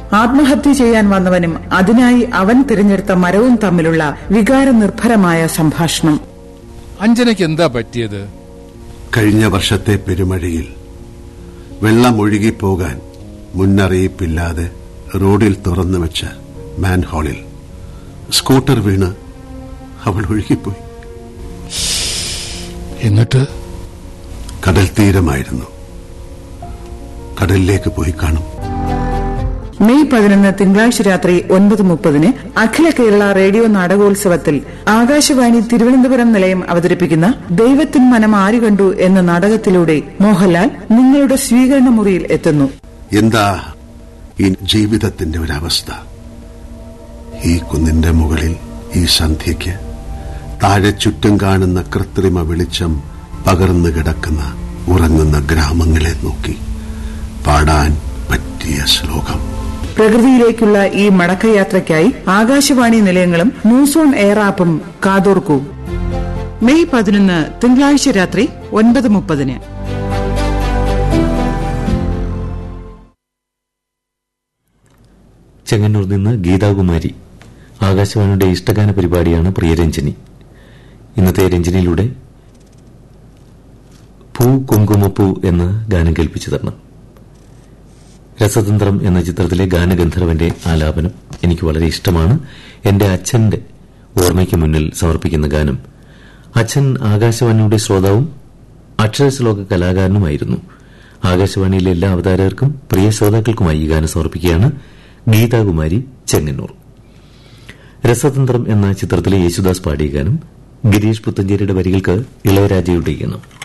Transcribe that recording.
ആത്മഹത്യ ചെയ്യാൻ വന്നവനും അതിനായി അവൻ തിരഞ്ഞെടുത്ത മരവും തമ്മിലുള്ള വികാരനിർഭരമായ സംഭാഷണം അഞ്ജനയ്ക്ക് എന്താ പറ്റിയത് കഴിഞ്ഞ വർഷത്തെ പെരുമഴയിൽ വെള്ളം ഒഴുകിപ്പോകാൻ മുന്നറിയിപ്പില്ലാതെ റോഡിൽ തുറന്നു വെച്ച മാൻഹോളിൽ സ്കൂട്ടർ വീണ് അവൾ ഒഴുകിപ്പോയി എന്നിട്ട് കടൽ തീരമായിരുന്നു കടലിലേക്ക് പോയി കാണും മെയ് പതിനൊന്ന് തിങ്കളാഴ്ച രാത്രി ഒൻപത് മുപ്പതിന് അഖില കേരള റേഡിയോ നാടകോത്സവത്തിൽ ആകാശവാണി തിരുവനന്തപുരം നിലയം അവതരിപ്പിക്കുന്ന ദൈവത്തിൻ മനം ആര് കണ്ടു എന്ന നാടകത്തിലൂടെ മോഹൻലാൽ നിങ്ങളുടെ സ്വീകരണ മുറിയിൽ എത്തുന്നു എന്താ ഈ ജീവിതത്തിന്റെ ഒരവസ്ഥ ഈ കുന്നിന്റെ മുകളിൽ ഈ സന്ധ്യയ്ക്ക് താഴെ ചുറ്റും കാണുന്ന കൃത്രിമ വെളിച്ചം പകർന്നു കിടക്കുന്ന ഉറങ്ങുന്ന ഗ്രാമങ്ങളെ നോക്കി പാടാൻ പറ്റിയ ശ്ലോകം പ്രകൃതിയിലേക്കുള്ള ഈ മടക്കയാത്രയ്ക്കായി ആകാശവാണി നിലയങ്ങളും ന്യൂസ് ഓൺ എയർ ആപ്പും കാതോർക്കൂ മെയ് പതിനൊന്ന് തിങ്കളാഴ്ച രാത്രി ഒൻപത് മുപ്പതിന് ചെങ്ങന്നൂർ നിന്ന് ഗീതാകുമാരി ആകാശവാണിയുടെ ഇഷ്ടഗാന പരിപാടിയാണ് പ്രിയരഞ്ജനി ഇന്നത്തെ രഞ്ജനിയിലൂടെ പൂ കുങ്കുമപ്പൂ എന്ന ഗാനം കേൾപ്പിച്ചു തരണം രസതന്ത്രം എന്ന ചിത്രത്തിലെ ഗാനഗന്ധർവന്റെ ആലാപനം എനിക്ക് വളരെ ഇഷ്ടമാണ് എന്റെ അച്ഛന്റെ ഓർമ്മയ്ക്ക് മുന്നിൽ സമർപ്പിക്കുന്ന ഗാനം അച്ഛൻ ആകാശവാണിയുടെ ശ്രോതാവും അക്ഷരശ്ലോക കലാകാരനുമായിരുന്നു ആകാശവാണിയിലെ എല്ലാ അവതാരകർക്കും പ്രിയ ശ്രോതാക്കൾക്കുമായി ഈ ഗാനം സമർപ്പിക്കുകയാണ് ഗീതാകുമാരി ചെങ്ങന്നൂർ രസതന്ത്രം എന്ന ചിത്രത്തിലെ യേശുദാസ് പാടിയ ഗാനം ഗിരീഷ് പുത്തഞ്ചേരിയുടെ വരികൾക്ക് ഇളയരാജയുടെ ഗാനം